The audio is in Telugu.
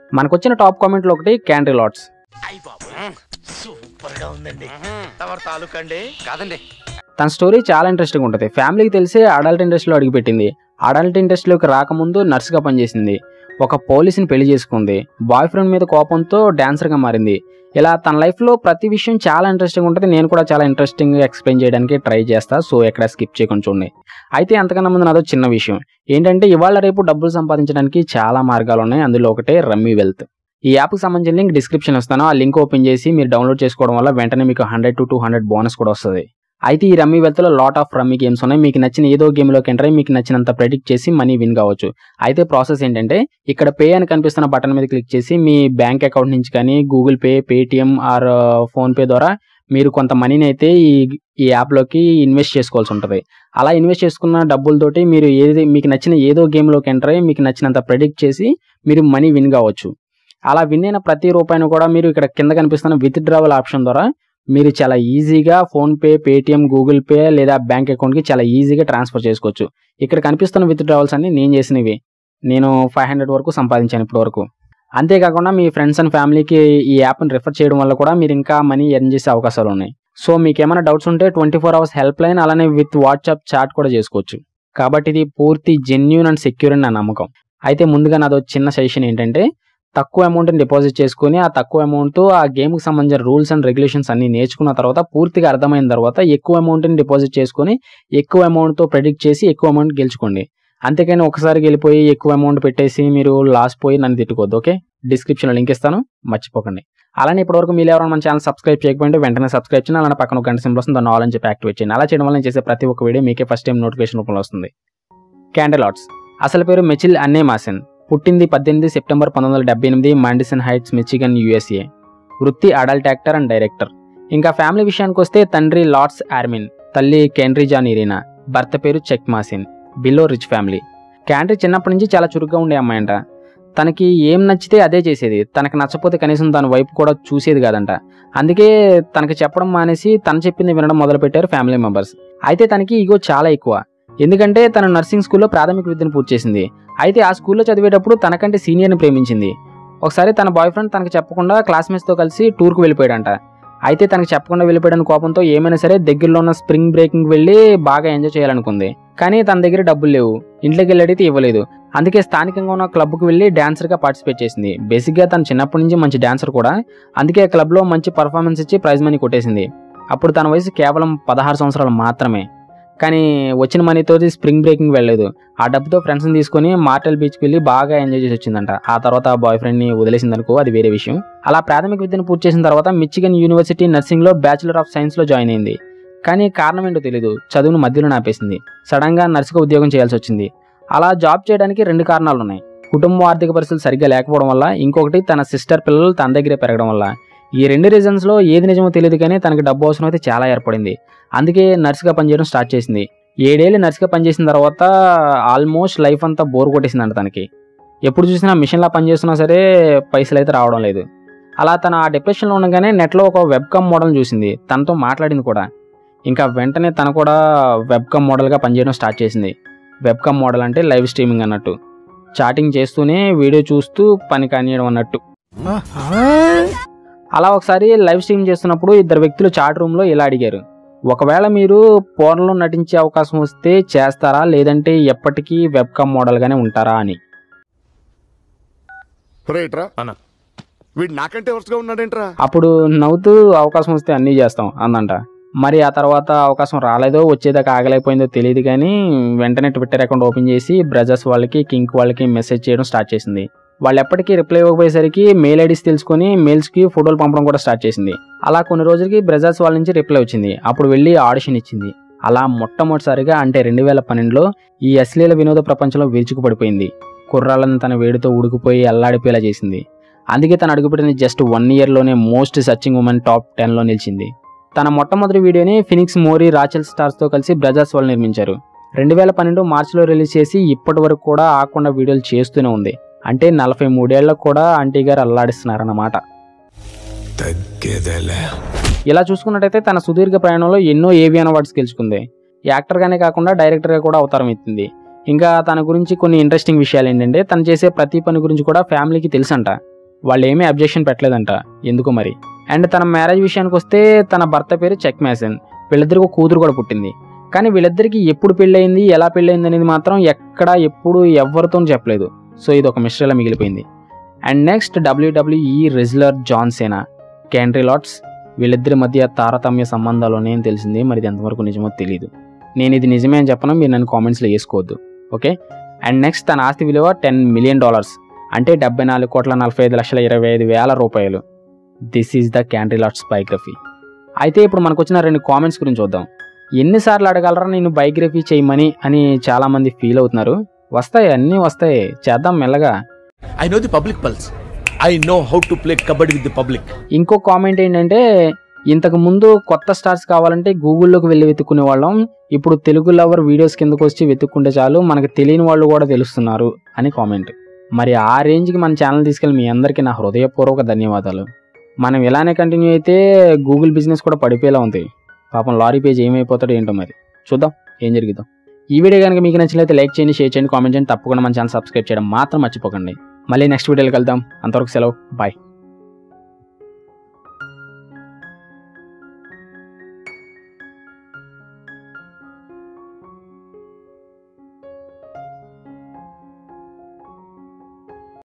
మనకొచ్చిన టాప్ కామెంట్లో ఒకటి క్యాండ్రీ లాట్స్ అయ్యి బాబు సూపర్ గా ఉందండి తమరు తాలూకా అండి కాదండి తన స్టోరీ చాలా ఇంట్రెస్టింగ్ ఉంటుంది ఫ్యామిలీకి తెలిసి అడల్ట్ ఇండస్ట్రీలో అడుగుపెట్టింది అడల్ట్ ఇండస్ట్రీలోకి రాకముందు నర్సుగా పనిచేసింది ఒక పోలీసుని పెళ్లి చేసుకుంది బాయ్ ఫ్రెండ్ మీద కోపంతో డాన్సర్గా మారింది ఇలా తన లైఫ్లో ప్రతి విషయం చాలా ఇంట్రెస్టింగ్ ఉంటుంది నేను కూడా చాలా ఇంట్రెస్టింగ్గా ఎక్స్ప్లెయిన్ చేయడానికి ట్రై చేస్తా సో ఎక్కడ స్కిప్ చేయకుండా చూడండి అయితే అంతకన్నా ముందు నాదో చిన్న విషయం ఏంటంటే ఇవాళ రేపు డబ్బులు సంపాదించడానికి చాలా మార్గాలు ఉన్నాయి అందులో ఒకటే రమ్మీ వెల్త్ ఈ యాప్కి సంబంధించిన లింక్ డిస్క్రిప్షన్ ఇస్తాను ఆ లింక్ ఓపెన్ చేసి మీరు డౌన్లోడ్ చేసుకోవడం వల్ల వెంటనే మీకు hundred to two hundred bonus కూడా వస్తుంది అయితే ఈ రమ్మీ వెల్త్లో లాట్ ఆఫ్ రమ్మీ గేమ్స్ ఉన్నాయి మీకు నచ్చిన ఏదో గేమ్లోకి ఎంటర్ అయ్యి మీకు నచ్చినంత ప్రెడిక్ట్ చేసి మనీ విన్ కావచ్చు అయితే ప్రాసెస్ ఏంటంటే ఇక్కడ పే అని కనిపిస్తున్న బటన్ మీద క్లిక్ చేసి మీ బ్యాంక్ అకౌంట్ నుంచి కానీ Google Pay Paytm or PhonePe ద్వారా మీరు కొంత మనీని అయితే ఈ ఈ యాప్లోకి ఇన్వెస్ట్ చేసుకోవాల్సి ఉంటుంది అలా ఇన్వెస్ట్ చేసుకున్న డబ్బులతోటి మీరు ఏది మీకు నచ్చిన ఏదో గేమ్లోకి ఎంటర్ అయ్యి మీకు నచ్చినంత ప్రెడిక్ట్ చేసి మీరు మనీ విన్ కావచ్చు అలా విన్ అయిన ప్రతి రూపాయిని కూడా మీరు ఇక్కడ కింద కనిపిస్తున్న విత్ డ్రావల్ ఆప్షన్ ద్వారా మీరు చాలా ఈజీగా ఫోన్పే పేటిఎం గూగుల్ పే లేదా బ్యాంక్ అకౌంట్కి చాలా ఈజీగా ట్రాన్స్ఫర్ చేసుకోవచ్చు ఇక్కడ కనిపిస్తున్న విత్ డ్రావల్స్ అన్ని నేను చేసినవి నేను ఫైవ్ హండ్రెడ్ వరకు సంపాదించాను ఇప్పటి వరకు అంతేకాకుండా మీ ఫ్రెండ్స్ అండ్ ఫ్యామిలీకి ఈ యాప్ని రిఫర్ చేయడం వల్ల కూడా మీరు ఇంకా మనీ ఎర్న్ చేసే అవకాశాలు ఉన్నాయి సో మీకు ఏమైనా డౌట్స్ ఉంటే twenty four hours helpline అలానే విత్ వాట్సాప్ చాట్ కూడా చేసుకోవచ్చు కాబట్టి ఇది పూర్తి జెన్యున్ అండ్ సెక్యూర్ అని నా నమ్మకం అయితే ముందుగా నాదో చిన్న సజెషన్ ఏంటంటే తక్కువ అమౌంట్ని డిపాజిట్ చేసుకుని ఆ తక్కువ అమౌంట్ ఆ గేమ్కి సంబంధించిన రూల్స్ అండ్ రెగ్యులేషన్స్ అన్ని నేర్చుకున్న తర్వాత పూర్తిగా అర్థమైన తర్వాత ఎక్కువ అమౌంట్ని డిపాజిట్ చేసుకొని ఎక్కువ అమౌంట్తో ప్రెడిక్ట్ చేసి ఎక్కువ అమౌంట్ గెలుచుకోండి అంతేకాని ఒకసారి వెళ్ళిపోయి ఎక్కువ అమౌంట్ పెట్టేసి మీరు లాస్ పోయి నన్ను తిట్టుకోవద్దు ఓకే డిస్క్రిప్షన్లో లింక్ ఇస్తాను మర్చిపోకండి అలానే ఇప్పటివరకు మీరు ఎవరైనా మన ఛానల్ సబ్స్క్రైబ్ చేయకపోతే వెంటనే సబ్స్క్రైబ్ చేయండి అలానే పక్కన ఒక గంట సింబల్ వస్తుంది దాన్ని ఆల్ అని చెప్పి యాక్టివేట్ చేయండి అలా చేయడం వల్ల నేను చేసే ప్రతి ఒక్క వీడియో మీకే ఫస్ట్ టైం నోటిఫికేషన్ రూపంలో వస్తుంది క్యాండిల్ ఆర్ట్స్ అసలు పేరు మెచిల్ అన్నే మాసెన్ పుట్టింది పద్దెనిమిది సెప్టెంబర్ పంతొమ్మిది వందల డెబ్బై ఎనిమిది మాండిసన్ హైట్స్ మిచిగన్ యుఎస్ఏ వృత్తి అడల్ట్ యాక్టర్ అండ్ డైరెక్టర్ ఇంకా ఫ్యామిలీ విషయానికి వస్తే తండ్రి లార్డ్స్ ఆర్మిన్ తల్లి కెన్రీ జాన్ ఇరీనా భర్త పేరు చెక్ మాసిన్ బిలో రిచ్ ఫ్యామిలీ క్యాండ్రీ చిన్నప్పటి నుంచి చాలా చురుగ్గా ఉండే అమ్మాయి అంట తనకి ఏం నచ్చితే అదే చేసేది తనకి నచ్చపోతే కనీసం తన వైపు కూడా చూసేది కాదంట అందుకే తనకి చెప్పడం మానేసి తను చెప్పింది వినడం మొదలుపెట్టారు ఫ్యామిలీ మెంబర్స్ అయితే తనకి ఈగో చాలా ఎక్కువ ఎందుకంటే తను నర్సింగ్ స్కూల్లో ప్రాథమిక విద్యను పూర్తి చేసింది అయితే ఆ స్కూల్లో చదివేటప్పుడు తనకంటే సీనియర్ని ప్రేమించింది ఒకసారి తన బాయ్ ఫ్రెండ్ తనకు చెప్పకుండా క్లాస్మేట్స్తో కలిసి టూర్కి వెళ్ళిపోయాడంట అయితే తనకు చెప్పకుండా వెళ్ళిపోయాడని కోపంతో ఏమైనా సరే దగ్గరలో ఉన్న స్ప్రింగ్ బ్రేకింగ్ వెళ్ళి బాగా ఎంజాయ్ చేయాలనుకుంది కానీ తన దగ్గర డబ్బులు లేవు ఇంట్లోకి వెళ్ళి అడిగితే ఇవ్వలేదు అందుకే స్థానికంగా ఉన్న క్లబ్కి వెళ్ళి డాన్సర్గా పార్టిసిపేట్ చేసింది బేసిక్గా తను చిన్నప్పటి నుంచి మంచి డాన్సర్ కూడా అందుకే ఆ క్లబ్లో మంచి పర్ఫార్మెన్స్ ఇచ్చి ప్రైజ్ మనీ కొట్టేసింది అప్పుడు తన వయసు కేవలం పదహారు సంవత్సరాలు మాత్రమే కానీ వచ్చిన మనీతో స్ప్రింగ్ బ్రేకింగ్ వెళ్ళలేదు ఆ డబ్బుతో ఫ్రెండ్స్ని తీసుకొని మార్టల్ బీచ్కి వెళ్ళి బాగా ఎంజాయ్ చేసి వచ్చిందంట ఆ తర్వాత ఆ బాయ్ ఫ్రెండ్ని వదిలేసిందనుకో అది వేరే విషయం అలా ప్రాథమిక విద్యను పూర్తి చేసిన తర్వాత మిచిగన్ యూనివర్సిటీ నర్సింగ్లో బ్యాచిలర్ ఆఫ్ సైన్స్లో జాయిన్ అయింది కానీ కారణం ఏంటో తెలియదు చదువును మధ్యలో ఆపేసింది సడన్గా నర్సుగా ఉద్యోగం చేయాల్సి వచ్చింది అలా జాబ్ చేయడానికి రెండు కారణాలు ఉన్నాయి కుటుంబ ఆర్థిక పరిస్థితులు సరిగ్గా లేకపోవడం వల్ల ఇంకొకటి తన సిస్టర్ పిల్లలు తన దగ్గరే పెరగడం వల్ల ఈ రెండు రీజన్స్లో ఏది నిజమో తెలియదు కానీ తనకి డబ్బు అవసరం అయితే చాలా ఏర్పడింది అందుకే నర్సుగా పనిచేయడం స్టార్ట్ చేసింది ఏడేళ్ళు నర్సుగా పనిచేసిన తర్వాత ఆల్మోస్ట్ లైఫ్ అంతా బోర్ కొట్టేసిందంట తనకి ఎప్పుడు చూసినా మిషన్లా పనిచేస్తున్నా సరే పైసలు అయితే రావడం లేదు అలా తన ఆ డిప్రెషన్లో ఉండగానే నెట్లో ఒక వెబ్కమ్ మోడల్ చూసింది తనతో మాట్లాడింది కూడా ఇంకా వెంటనే తను కూడా వెబ్కమ్ మోడల్గా పనిచేయడం స్టార్ట్ చేసింది వెబ్కమ్ మోడల్ అంటే లైవ్ స్ట్రీమింగ్ అన్నట్టు చాటింగ్ చేస్తూనే వీడియో చూస్తూ పని కానియడం అన్నట్టు అలా ఒకసారి లైవ్ స్ట్రీమ్ చేస్తున్నప్పుడు ఇద్దరు వ్యక్తులు చాట్ రూమ్లో ఇలా అడిగారు ఒకవేళ మీరు పోర్న్లో నటించే అవకాశం వస్తే చేస్తారా లేదంటే ఎప్పటికీ వెబ్కమ్ మోడల్గానే ఉంటారా అని రైట్రా అన్న. వీడు నాకంటే వరుసగా ఉన్నాడేంట్రా అప్పుడు నవ్వుతూ అవకాశం వస్తే అన్నీ చేస్తాం అందంట మరి ఆ తర్వాత అవకాశం రాలేదో వచ్చేదాకా ఆగలేకపోయిందో తెలియదు కానీ వెంటనే ట్విట్టర్ అకౌంట్ ఓపెన్ చేసి బ్రదర్స్ వాళ్ళకి కింక్ వాళ్ళకి మెసేజ్ చేయడం స్టార్ట్ చేసింది వాళ్ళు ఎప్పటికీ రిప్లై ఇవ్వకపోయేసరికి మెయిల్ ఐడీస్ తెలుసుకొని మెయిల్స్కి ఫోటోలు పంపడం కూడా స్టార్ట్ చేసింది అలా కొన్ని రోజులకి బ్రదర్స్ వాళ్ళ నుంచి రిప్లై వచ్చింది అప్పుడు వెళ్ళి ఆడిషన్ ఇచ్చింది అలా మొట్టమొదటిసారిగా అంటే రెండు వేల పన్నెండులో ఈ అశ్లీల వినోద ప్రపంచంలో విరుచుకుపడిపోయింది కుర్రాళ్ళని తన వేడితో ఉడికిపోయి అల్లాడిపోయేలా చేసింది అందుకే తను అడుగుపెట్టిన జస్ట్ వన్ ఇయర్లోనే మోస్ట్ సర్చింగ్ ఉమెన్ టాప్ టెన్లో నిలిచింది తన మొట్టమొదటి వీడియోని ఫినిక్స్ మోరీ రాచల్ స్టార్స్తో కలిసి బ్రదర్స్ వాళ్ళు నిర్మించారు రెండు వేల పన్నెండు మార్చిలో రిలీజ్ చేసి ఇప్పటి వరకు కూడా ఆకుండా వీడియోలు చేస్తూనే ఉంది అంటే నలభై మూడేళ్లకు కూడా ఆంటీ గారు అల్లాడిస్తున్నారన్నమాట ఇలా చూసుకున్నట్టయితే తన సుదీర్ఘ ప్రయాణంలో ఎన్నో ఏవియన్ అవార్డ్స్ గెలుచుకుంది యాక్టర్గానే కాకుండా డైరెక్టర్గా కూడా అవతారం ఎత్తింది ఇంకా తన గురించి కొన్ని ఇంట్రెస్టింగ్ విషయాలు ఏంటంటే తను చేసే ప్రతి పని గురించి కూడా ఫ్యామిలీకి తెలుసంట వాళ్ళు ఏమీ అబ్జెక్షన్ పెట్టలేదంట ఎందుకు మరి అండ్ తన మ్యారేజ్ విషయానికి వస్తే తన భర్త పేరు చెక్ మ్యాసన్ వీళ్ళిద్దరికి ఒక కూతురు కూడా పుట్టింది కానీ వీళ్ళిద్దరికి ఎప్పుడు పెళ్ళయింది ఎలా పెళ్ళయింది అనేది మాత్రం ఎక్కడ ఎప్పుడు ఎవరితో చెప్పలేదు సో ఇది ఒక మిస్టరీలా మిగిలిపోయింది and next WWE wrestler John Cena Kendra LADS వీళ్ళిద్దరి మధ్య తారతమ్య సంబంధాలు ఉన్నాయని తెలిసింది మరి ఇది ఎంతవరకు నిజమో తెలియదు నేను ఇది నిజమే అని చెప్పను మీరు నన్ను కామెంట్స్లో వేసుకోవద్దు ఓకే అండ్ నెక్స్ట్ తన ఆస్తి విలువ టెన్ మిలియన్ డాలర్స్ అంటే డెబ్బై నాలుగు కోట్ల నలభై ఐదు లక్షల ఇరవై ఐదు వేల రూపాయలు దిస్ ఈజ్ ద క్యాండ్రీ లాట్స్ బయోగ్రఫీ అయితే ఇప్పుడు మనకు వచ్చిన రెండు కామెంట్స్ గురించి చూద్దాం ఎన్నిసార్లు అడగలరా నేను బయోగ్రఫీ చేయమని అని చాలామంది ఫీల్ అవుతున్నారు వస్తాయి అన్నీ వస్తాయి చేద్దాం మెల్లగా I know the public pulse I know how to play kabaddi with the public ఇంకో కామెంట్ ఏంటంటే ఇంతకు ముందు కొత్త స్టార్స్ కావాలంటే గూగుల్లోకి వెళ్ళి వెతుక్కునే వాళ్ళం ఇప్పుడు తెలుగు లవర్ వీడియోస్ కిందకు వచ్చి వెతుక్కుంటే చాలు మనకు తెలియని వాళ్ళు కూడా తెలుస్తున్నారు అని కామెంట్ మరి ఆ రేంజ్కి మన ఛానల్ తీసుకెళ్ళి మీ అందరికీ నా హృదయపూర్వక ధన్యవాదాలు మనం ఇలానే కంటిన్యూ అయితే గూగుల్ బిజినెస్ కూడా పడిపోయేలా ఉంది పాపం లారీ పేజ్ ఏమైపోతాడో ఏంటో మరి చూద్దాం ఏం జరుగుతాం ఈ వీడియో కనుక మీకు నచ్చినట్లయితే లైక్ చేయండి షేర్ చేయండి కామెంట్ చేయండి తప్పకుండా మన ఛానల్ సబ్స్క్రైబ్ చేయడం మాత్రం మర్చిపోకండి మళ్ళీ నెక్స్ట్ వీడియోలో కలుద్దాం అంతవరకు సెలవు బాయ్